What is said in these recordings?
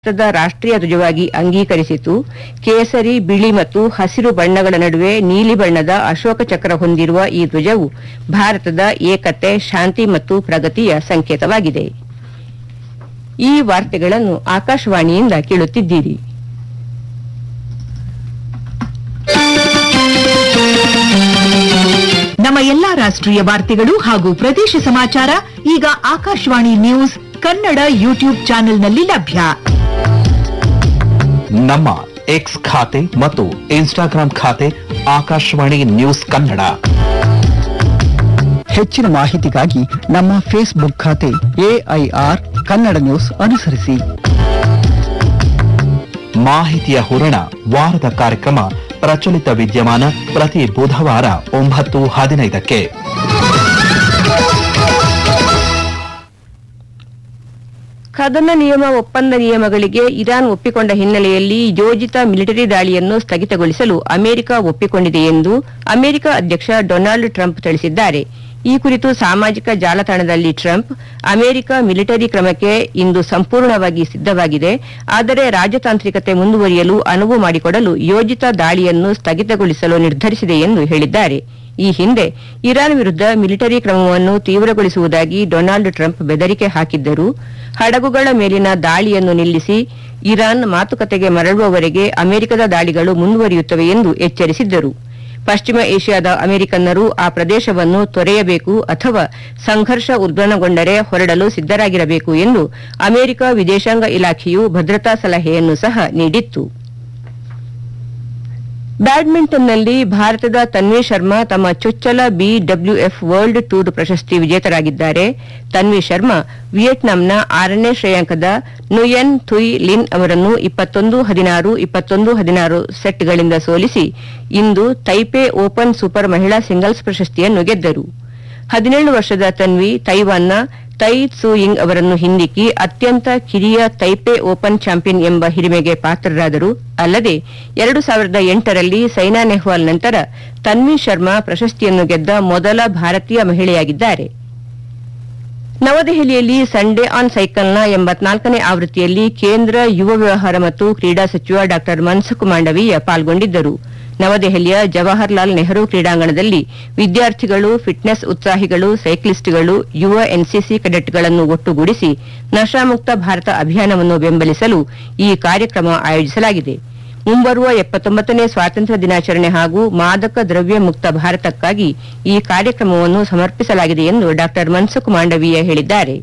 ಭಾರತದ ರಾಷ್ಟ್ರೀಯ ಧ್ವಜವಾಗಿ ಅಂಗೀಕರಿಸಿತು ಕೇಸರಿ ಬಿಳಿ ಮತ್ತು ಹಸಿರು ಬಣ್ಣಗಳ ನಡುವೆ ನೀಲಿ ಬಣ್ಣದ ಅಶೋಕ ಚಕ್ರ ಹೊಂದಿರುವ ಈ ಧ್ವಜವು ಭಾರತದ ಏಕತೆ ಶಾಂತಿ ಮತ್ತು ಪ್ರಗತಿಯ ಸಂಕೇತವಾಗಿದೆ ಈ ವಾರ್ತೆಗಳನ್ನು ಆಕಾಶವಾಣಿಯಿಂದ ಕೇಳುತ್ತಿದ್ದೀರಿ ನಮ್ಮ ಎಲ್ಲಾ ರಾಷ್ಟ್ರೀಯ ವಾರ್ತೆಗಳು ಹಾಗೂ ಪ್ರದೇಶ ಸಮಾಚಾರ ಈಗ ಆಕಾಶವಾಣಿ ನ್ಯೂಸ್ ಕನ್ನಡ ಯೂಟ್ಯೂಬ್ ಚಾನೆಲ್ನಲ್ಲಿ ಲಭ್ಯ ನಮ್ಮ ಎಕ್ಸ್ ಖಾತೆ ಮತ್ತು ಇನ್ಸ್ಟಾಗ್ರಾಂ ಖಾತೆ ಆಕಾಶವಾಣಿ ನ್ಯೂಸ್ ಕನ್ನಡ ಹೆಚ್ಚಿನ ಮಾಹಿತಿಗಾಗಿ ನಮ್ಮ ಫೇಸ್ಬುಕ್ ಖಾತೆ ಎಐಆರ್ ಕನ್ನಡ ನ್ಯೂಸ್ ಅನುಸರಿಸಿ ಮಾಹಿತಿಯ ಹೂರಣ ವಾರದ ಕಾರ್ಯಕ್ರಮ ಪ್ರಚಲಿತ ವಿದ್ಯಮಾನ ಪ್ರತಿ ಬುಧವಾರ ಒಂಬತ್ತು ಹದಿನೈದಕ್ಕೆ ಕದನ ನಿಯಮ ಒಪ್ಪಂದ ನಿಯಮಗಳಿಗೆ ಇರಾನ್ ಒಪ್ಪಿಕೊಂಡ ಹಿನ್ನೆಲೆಯಲ್ಲಿ ಯೋಜಿತ ಮಿಲಿಟರಿ ದಾಳಿಯನ್ನು ಸ್ಥಗಿತಗೊಳಿಸಲು ಅಮೆರಿಕ ಒಪ್ಪಿಕೊಂಡಿದೆ ಎಂದು ಅಮೆರಿಕ ಅಧ್ಯಕ್ಷ ಡೊನಾಲ್ಡ್ ಟ್ರಂಪ್ ತಿಳಿಸಿದ್ದಾರೆ ಈ ಕುರಿತು ಸಾಮಾಜಿಕ ಜಾಲತಾಣದಲ್ಲಿ ಟ್ರಂಪ್ ಅಮೆರಿಕ ಮಿಲಿಟರಿ ಕ್ರಮಕ್ಕೆ ಇಂದು ಸಂಪೂರ್ಣವಾಗಿ ಸಿದ್ಧವಾಗಿದೆ ಆದರೆ ರಾಜತಾಂತ್ರಿಕತೆ ಮುಂದುವರಿಯಲು ಅನುವು ಮಾಡಿಕೊಡಲು ಯೋಜಿತ ದಾಳಿಯನ್ನು ಸ್ಥಗಿತಗೊಳಿಸಲು ನಿರ್ಧರಿಸಿದೆ ಎಂದು ಹೇಳಿದ್ದಾರೆ ಈ ಹಿಂದೆ ಇರಾನ್ ವಿರುದ್ಧ ಮಿಲಿಟರಿ ಕ್ರಮವನ್ನು ತೀವ್ರಗೊಳಿಸುವುದಾಗಿ ಡೊನಾಲ್ಡ್ ಟ್ರಂಪ್ ಬೆದರಿಕೆ ಹಾಕಿದ್ದರು ಹಡಗುಗಳ ಮೇಲಿನ ದಾಳಿಯನ್ನು ನಿಲ್ಲಿಸಿ ಇರಾನ್ ಮಾತುಕತೆಗೆ ಮರಳುವವರೆಗೆ ಅಮೆರಿಕದ ದಾಳಿಗಳು ಮುಂದುವರಿಯುತ್ತವೆ ಎಂದು ಎಚ್ಚರಿಸಿದ್ದರು ಪಶ್ಚಿಮ ಏಷ್ಯಾದ ಅಮೆರಿಕನ್ನರು ಆ ಪ್ರದೇಶವನ್ನು ತೊರೆಯಬೇಕು ಅಥವಾ ಸಂಘರ್ಷ ಉಲ್ಬಣಗೊಂಡರೆ ಹೊರಡಲು ಸಿದ್ದರಾಗಿರಬೇಕು ಎಂದು ಅಮೆರಿಕ ವಿದೇಶಾಂಗ ಇಲಾಖೆಯು ಭದ್ರತಾ ಸಲಹೆಯನ್ನು ಸಹ ನೀಡಿತ್ತು ಬ್ಯಾಡ್ಮಿಂಟನ್ನಲ್ಲಿ ಭಾರತದ ತನ್ವಿ ಶರ್ಮಾ ತಮ್ಮ ಚೊಚ್ಚಲ ಬಿಡಬ್ಲ್ಯೂಎಫ್ ವರ್ಲ್ಡ್ ಟೂರ್ ಪ್ರಶಸ್ತಿ ವಿಜೇತರಾಗಿದ್ದಾರೆ ತನ್ವಿ ಶರ್ಮಾ ವಿಯೆಟ್ನಾಂನ ಆರನೇ ಶ್ರೇಯಾಂಕದ ನುಯೆನ್ ಥುಯ್ ಲಿನ್ ಅವರನ್ನು ಇಪ್ಪತ್ತೊಂದು ಹದಿನಾರು ಇಪ್ಪತ್ತೊಂದು ಹದಿನಾರು ಸೆಟ್ಗಳಿಂದ ಸೋಲಿಸಿ ಇಂದು ತೈಪೆ ಓಪನ್ ಸೂಪರ್ ಮಹಿಳಾ ಸಿಂಗಲ್ಸ್ ಪ್ರಶಸ್ತಿಯನ್ನು ಗೆದ್ದರು ಹದಿನೇಳು ವರ್ಷದ ತನ್ವಿ ತೈವಾನ್ನ ತೈ ತ್ಸೂಯಿಂಗ್ ಅವರನ್ನು ಹಿಂದಿಕ್ಕಿ ಅತ್ಯಂತ ಕಿರಿಯ ತೈಪೆ ಓಪನ್ ಚಾಂಪಿಯನ್ ಎಂಬ ಹಿರಿಮೆಗೆ ಪಾತ್ರರಾದರು ಅಲ್ಲದೆ ಎರಡು ಸಾವಿರದ ಎಂಟರಲ್ಲಿ ಸೈನಾ ನೆಹ್ವಾಲ್ ನಂತರ ತನ್ವಿ ಶರ್ಮಾ ಪ್ರಶಸ್ತಿಯನ್ನು ಗೆದ್ದ ಮೊದಲ ಭಾರತೀಯ ಮಹಿಳೆಯಾಗಿದ್ದಾರೆ ನವದೆಹಲಿಯಲ್ಲಿ ಸಂಡೇ ಆನ್ ಸೈಕಲ್ನ ಎಂಬತ್ನಾಲ್ಕನೇ ಆವೃತ್ತಿಯಲ್ಲಿ ಕೇಂದ್ರ ಯುವ ವ್ಯವಹಾರ ಮತ್ತು ಕ್ರೀಡಾ ಸಚಿವ ಡಾ ಮನ್ಸುಖ್ ಮಾಂಡವೀಯ ಪಾಲ್ಗೊಂಡಿದ್ದರು ನವದೆಹಲಿಯ ಜವಾಹರ್ಲಾಲ್ ನೆಹರು ಕ್ರೀಡಾಂಗಣದಲ್ಲಿ ವಿದ್ಯಾರ್ಥಿಗಳು ಫಿಟ್ನೆಸ್ ಉತ್ಸಾಹಿಗಳು ಸೈಕ್ಲಿಸ್ಟ್ಗಳು ಯುವ ಎನ್ಸಿಸಿ ಕೆಡೆಟ್ಗಳನ್ನು ಒಟ್ಟುಗೂಡಿಸಿ ನಶಾಮುಕ್ತ ಭಾರತ ಅಭಿಯಾನವನ್ನು ಬೆಂಬಲಿಸಲು ಈ ಕಾರ್ಯಕ್ರಮ ಆಯೋಜಿಸಲಾಗಿದೆ ಮುಂಬರುವ ಎಪ್ಪತ್ತೊಂಬತ್ತನೇ ಸ್ವಾತಂತ್ರ್ಯ ದಿನಾಚರಣೆ ಹಾಗೂ ಮಾದಕ ದ್ರವ್ಯ ಮುಕ್ತ ಭಾರತಕ್ಕಾಗಿ ಈ ಕಾರ್ಯಕ್ರಮವನ್ನು ಸಮರ್ಪಿಸಲಾಗಿದೆ ಎಂದು ಡಾ ಮನ್ಸುಖ್ ಮಾಂಡವೀಯ ಹೇಳಿದ್ದಾರೆ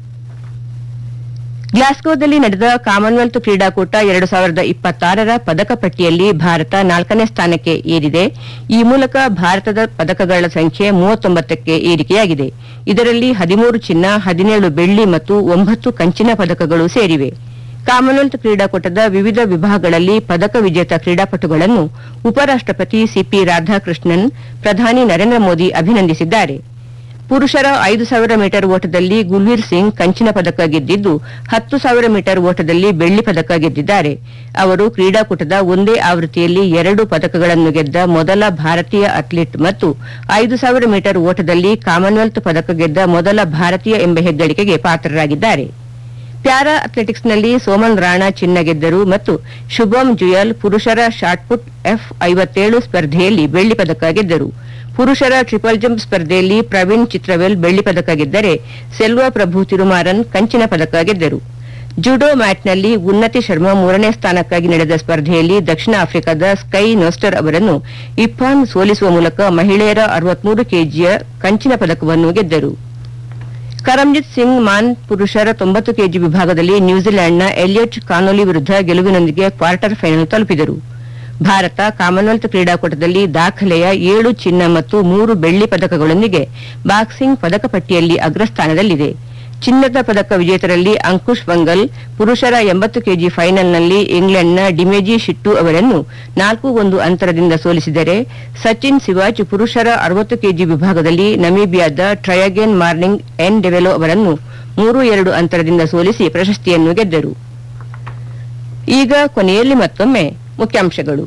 ಗ್ಲಾಸ್ಗೋದಲ್ಲಿ ನಡೆದ ಕಾಮನ್ವೆಲ್ತ್ ಕ್ರೀಡಾಕೂಟ ಎರಡು ಸಾವಿರದ ಇಪ್ಪತ್ತಾರರ ಪದಕ ಪಟ್ಟಿಯಲ್ಲಿ ಭಾರತ ನಾಲ್ಕನೇ ಸ್ಥಾನಕ್ಕೆ ಏರಿದೆ ಈ ಮೂಲಕ ಭಾರತದ ಪದಕಗಳ ಸಂಖ್ಯೆ ಮೂವತ್ತೊಂಬತ್ತಕ್ಕೆ ಏರಿಕೆಯಾಗಿದೆ ಇದರಲ್ಲಿ ಹದಿಮೂರು ಚಿನ್ನ ಹದಿನೇಳು ಬೆಳ್ಳಿ ಮತ್ತು ಒಂಬತ್ತು ಕಂಚಿನ ಪದಕಗಳು ಸೇರಿವೆ ಕಾಮನ್ವೆಲ್ತ್ ಕ್ರೀಡಾಕೂಟದ ವಿವಿಧ ವಿಭಾಗಗಳಲ್ಲಿ ಪದಕ ವಿಜೇತ ಕ್ರೀಡಾಪಟುಗಳನ್ನು ಉಪರಾಷ್ಟಪತಿ ಸಿಪಿ ರಾಧಾಕೃಷ್ಣನ್ ಪ್ರಧಾನಿ ನರೇಂದ್ರ ಮೋದಿ ಅಭಿನಂದಿಸಿದ್ದಾರೆ ಪುರುಷರ ಐದು ಸಾವಿರ ಮೀಟರ್ ಓಟದಲ್ಲಿ ಗುಲ್ವೀರ್ ಸಿಂಗ್ ಕಂಚಿನ ಪದಕ ಗೆದ್ದಿದ್ದು ಹತ್ತು ಸಾವಿರ ಮೀಟರ್ ಓಟದಲ್ಲಿ ಬೆಳ್ಳಿ ಪದಕ ಗೆದ್ದಿದ್ದಾರೆ ಅವರು ಕ್ರೀಡಾಕೂಟದ ಒಂದೇ ಆವೃತ್ತಿಯಲ್ಲಿ ಎರಡು ಪದಕಗಳನ್ನು ಗೆದ್ದ ಮೊದಲ ಭಾರತೀಯ ಅಥ್ಲೀಟ್ ಮತ್ತು ಐದು ಸಾವಿರ ಮೀಟರ್ ಓಟದಲ್ಲಿ ಕಾಮನ್ವೆಲ್ತ್ ಪದಕ ಗೆದ್ದ ಮೊದಲ ಭಾರತೀಯ ಎಂಬ ಹೆಗ್ಗಳಿಕೆಗೆ ಪಾತ್ರರಾಗಿದ್ದಾರೆ ಪ್ಯಾರಾ ಅಥ್ಲೆಟಿಕ್ಸ್ನಲ್ಲಿ ಸೋಮನ್ ರಾಣಾ ಚಿನ್ನ ಗೆದ್ದರು ಮತ್ತು ಶುಭಂ ಜುಯಲ್ ಪುರುಷರ ಶಾಟ್ಪುಟ್ ಎಫ್ ಐವತ್ತೇಳು ಸ್ಪರ್ಧೆಯಲ್ಲಿ ಬೆಳ್ಳಿ ಪದಕ ಗೆದ್ದರು ಪುರುಷರ ಟ್ರಿಪಲ್ ಜಂಪ್ ಸ್ಪರ್ಧೆಯಲ್ಲಿ ಪ್ರವೀಣ್ ಚಿತ್ರವೆಲ್ ಬೆಳ್ಳಿ ಪದಕ ಗೆದ್ದರೆ ಸೆಲ್ವ ಪ್ರಭು ತಿರುಮಾರನ್ ಕಂಚಿನ ಪದಕ ಗೆದ್ದರು ಜುಡೋ ಮ್ಯಾಟ್ನಲ್ಲಿ ಉನ್ನತಿ ಶರ್ಮಾ ಮೂರನೇ ಸ್ಥಾನಕ್ಕಾಗಿ ನಡೆದ ಸ್ಪರ್ಧೆಯಲ್ಲಿ ದಕ್ಷಿಣ ಆಫ್ರಿಕಾದ ಸ್ಕೈ ನೋಸ್ಟರ್ ಅವರನ್ನು ಇಫಾನ್ ಸೋಲಿಸುವ ಮೂಲಕ ಮಹಿಳೆಯರ ಅರವತ್ಮೂರು ಕೆಜಿಯ ಕಂಚಿನ ಪದಕವನ್ನು ಗೆದ್ದರು ಕರಮ್ಜಿತ್ ಸಿಂಗ್ ಮಾನ್ ಪುರುಷರ ತೊಂಬತ್ತು ಕೆಜಿ ವಿಭಾಗದಲ್ಲಿ ನ್ಯೂಜಿಲೆಂಡ್ನ ಎಲಿಯಟ್ ಕಾನೋಲಿ ವಿರುದ್ಧ ಗೆಲುವಿನೊಂದಿಗೆ ಕ್ವಾರ್ಟರ್ ಫೈನಲ್ ತಲುಪಿದರು ಭಾರತ ಕಾಮನ್ವೆಲ್ತ್ ಕ್ರೀಡಾಕೂಟದಲ್ಲಿ ದಾಖಲೆಯ ಏಳು ಚಿನ್ನ ಮತ್ತು ಮೂರು ಬೆಳ್ಳಿ ಪದಕಗಳೊಂದಿಗೆ ಬಾಕ್ಸಿಂಗ್ ಪದಕ ಪಟ್ಟಿಯಲ್ಲಿ ಅಗ್ರಸ್ಥಾನದಲ್ಲಿದೆ ಚಿನ್ನದ ಪದಕ ವಿಜೇತರಲ್ಲಿ ಅಂಕುಶ್ ವಂಗಲ್ ಪುರುಷರ ಎಂಬತ್ತು ಕೆಜಿ ಫೈನಲ್ನಲ್ಲಿ ಇಂಗ್ಲೆಂಡ್ನ ಡಿಮೆಜಿ ಶಿಟ್ಟು ಅವರನ್ನು ನಾಲ್ಕು ಒಂದು ಅಂತರದಿಂದ ಸೋಲಿಸಿದರೆ ಸಚಿನ್ ಸಿವಾಚ್ ಪುರುಷರ ಅರವತ್ತು ಕೆಜಿ ವಿಭಾಗದಲ್ಲಿ ನಮೀಬಿಯಾದ ಟ್ರಯಗೇನ್ ಮಾರ್ನಿಂಗ್ ಎನ್ ಡೆವೆಲೋ ಅವರನ್ನು ಮೂರು ಎರಡು ಅಂತರದಿಂದ ಸೋಲಿಸಿ ಪ್ರಶಸ್ತಿಯನ್ನು ಗೆದ್ದರು ಈಗ ಕೊನೆಯಲ್ಲಿ ಮತ್ತೊಮ್ಮೆ ಮುಖ್ಯಾಂಶಗಳು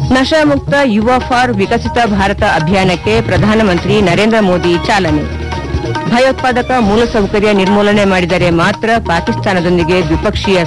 ನಶಾಮುಕ್ತ ಯುವ ಫಾರ್ ವಿಕಸಿತ ಭಾರತ ಅಭಿಯಾನಕ್ಕೆ ಪ್ರಧಾನಮಂತ್ರಿ ನರೇಂದ್ರ ಮೋದಿ ಚಾಲನೆ ಭಯೋತ್ಪಾದಕ ಮೂಲಸೌಕರ್ಯ ನಿರ್ಮೂಲನೆ ಮಾಡಿದರೆ ಮಾತ್ರ ಪಾಕಿಸ್ತಾನದೊಂದಿಗೆ ದ್ವಿಪಕ್ಷೀಯ